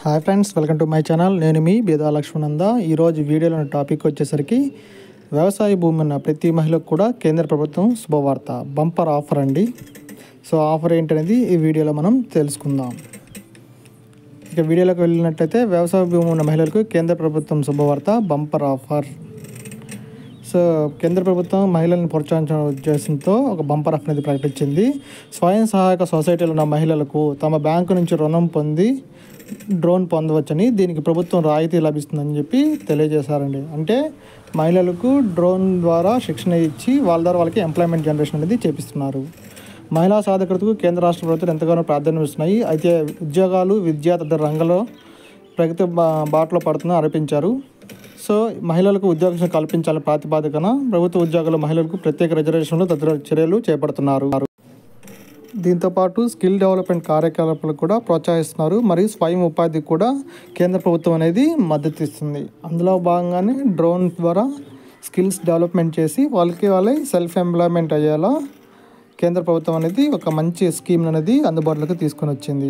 hi friends welcome to my channel నేను మీ బేదా లక్ష్మణంద ఈరోజు వీడియోలోని టాపిక్ వచ్చేసరికి వ్యవసాయ భూమి ఉన్న ప్రతి మహిళకు కూడా కేంద్ర ప్రభుత్వం శుభవార్త బంపర్ ఆఫర్ అండి సో ఆఫర్ ఏంటనేది ఈ వీడియోలో మనం తెలుసుకుందాం ఇక వీడియోలోకి వెళ్ళినట్టయితే వ్యవసాయ భూమి ఉన్న మహిళలకు కేంద్ర ప్రభుత్వం శుభవార్త బంపర్ ఆఫర్ సో కేంద్ర ప్రభుత్వం మహిళలను ప్రోత్సహించిన ఉద్దేశంతో ఒక బంపర్ ఆఫర్ అనేది ప్రకటించింది స్వయం సహాయక సొసైటీలో ఉన్న మహిళలకు తమ బ్యాంకు నుంచి రుణం పొంది డ్రోన్ పొందవచ్చని దీనికి ప్రభుత్వం రాయితీ లభిస్తుందని చెప్పి తెలియజేశారండి అంటే మహిళలకు డ్రోన్ ద్వారా శిక్షణ ఇచ్చి వాళ్ళ ద్వారా వాళ్ళకి ఎంప్లాయ్మెంట్ జనరేషన్ అనేది చేపిస్తున్నారు మహిళా సాధికారతకు కేంద్ర రాష్ట్ర ప్రభుత్వాలు ఎంతగానో ప్రాధాన్యం ఇస్తున్నాయి అయితే ఉద్యోగాలు విద్య తదితర రంగంలో ప్రగతి బా బాటలో పడుతుందని ఆరోపించారు సో మహిళలకు ఉద్యోగం కల్పించాలని ప్రాతిపాదికన ప్రభుత్వ ఉద్యోగాల మహిళలకు ప్రత్యేక రిజర్వేషన్లు తదితర చర్యలు చేపడుతున్నారు దీంతోపాటు స్కిల్ డెవలప్మెంట్ కార్యకలాపాలకు కూడా ప్రోత్సహిస్తున్నారు మరియు స్వయం ఉపాధికి కూడా కేంద్ర ప్రభుత్వం అనేది మద్దతు ఇస్తుంది అందులో భాగంగానే డ్రోన్ ద్వారా స్కిల్స్ డెవలప్మెంట్ చేసి వాళ్ళకి వాళ్ళే సెల్ఫ్ ఎంప్లాయ్మెంట్ అయ్యేలా కేంద్ర ప్రభుత్వం అనేది ఒక మంచి స్కీమ్ అనేది అందుబాటులోకి తీసుకొని వచ్చింది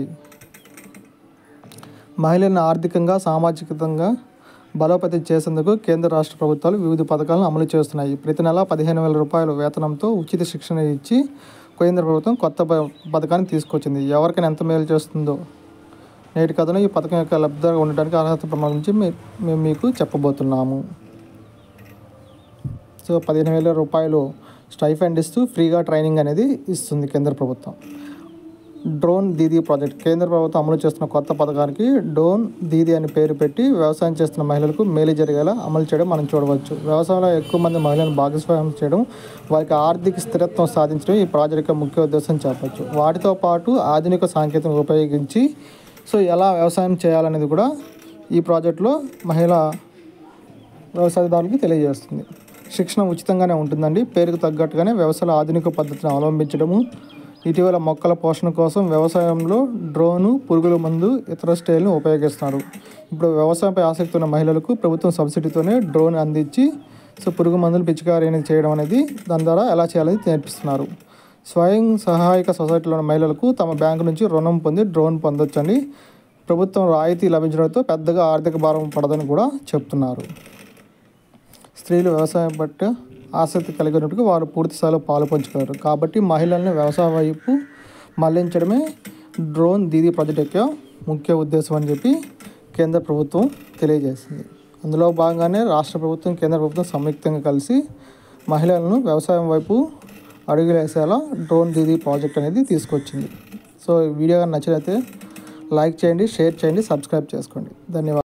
మహిళలను ఆర్థికంగా సామాజికంగా బలోపేతం చేసేందుకు కేంద్ర రాష్ట్ర ప్రభుత్వాలు వివిధ పథకాలను అమలు చేస్తున్నాయి ప్రతి నెల పదిహేను వేల రూపాయల వేతనంతో ఉచిత శిక్షణ ఇచ్చి కేంద్ర ప్రభుత్వం కొత్త ప- పథకాన్ని తీసుకొచ్చింది ఎవరికైనా ఎంత మేలు చేస్తుందో నేటి కథలో ఈ పథకం యొక్క లబ్ధిదారుగా ఉండడానికి అర్హత ప్రమాణం గురించి మే- మేము మీకు చెప్పబోతున్నాము సో పదిహేను వేల రూపాయలు స్టైఫండ్ ఇస్తూ ఫ్రీగా ట్రైనింగ్ అనేది ఇస్తుంది కేంద్ర ప్రభుత్వం డ్రోన్ దీదీ ప్రాజెక్ట్ కేంద్ర ప్రభుత్వం అమలు చేస్తున్న కొత్త పథకానికి డ్రోన్ దీదీ అని పేరు పెట్టి వ్యవసాయం చేస్తున్న మహిళలకు మేలు జరిగేలా అమలు చేయడం మనం చూడవచ్చు వ్యవసాయంలో ఎక్కువ మంది మహిళలను భాగస్వామ్యం చేయడం వారికి ఆర్థిక స్థిరత్వం సాధించడం ఈ ప్రాజెక్ట్ యొక్క ముఖ్య ఉద్దేశం చెప్పవచ్చు వాటితో పాటు ఆధునిక సాంకేతికత ఉపయోగించి సో ఎలా వ్యవసాయం చేయాలనేది కూడా ఈ ప్రాజెక్టులో మహిళా వ్యవసాయదారులకి తెలియజేస్తుంది శిక్షణ ఉచితంగానే ఉంటుందండి పేరుకు తగ్గట్టుగానే వ్యవసాయ ఆధునిక పద్ధతిని అవలంబించడము ఇటీవల మొక్కల పోషణ కోసం వ్యవసాయంలో డ్రోను పురుగుల మందు ఇతర స్టైల్ను ఉపయోగిస్తున్నారు ఇప్పుడు వ్యవసాయంపై ఆసక్తి ఉన్న మహిళలకు ప్రభుత్వం సబ్సిడీతోనే డ్రోన్ అందించి సో పురుగు మందులు పిచికారీ అనేది చేయడం అనేది దాని ద్వారా ఎలా చేయాలని నేర్పిస్తున్నారు స్వయం సహాయక సొసైటీలో ఉన్న మహిళలకు తమ బ్యాంకు నుంచి రుణం పొంది డ్రోన్ పొందొచ్చండి ప్రభుత్వం రాయితీ లభించడంతో పెద్దగా ఆర్థిక భారం పడదని కూడా చెప్తున్నారు స్త్రీలు వ్యవసాయం పట్ల ఆసక్తి కలిగి ఉన్నట్టుగా వారు పూర్తి స్థాయిలో పాలు పంచుకోరు కాబట్టి మహిళల్ని వ్యవసాయ వైపు మళ్లించడమే డ్రోన్ దీదీ ప్రాజెక్ట్ యొక్క ముఖ్య ఉద్దేశం అని చెప్పి కేంద్ర ప్రభుత్వం తెలియజేసింది అందులో భాగంగానే రాష్ట్ర ప్రభుత్వం కేంద్ర ప్రభుత్వం సంయుక్తంగా కలిసి మహిళలను వ్యవసాయం వైపు అడుగులేసేలా డ్రోన్ దీదీ ప్రాజెక్ట్ అనేది తీసుకొచ్చింది సో ఈ వీడియో కానీ నచ్చినైతే లైక్ చేయండి షేర్ చేయండి సబ్స్క్రైబ్ చేసుకోండి ధన్యవాదాలు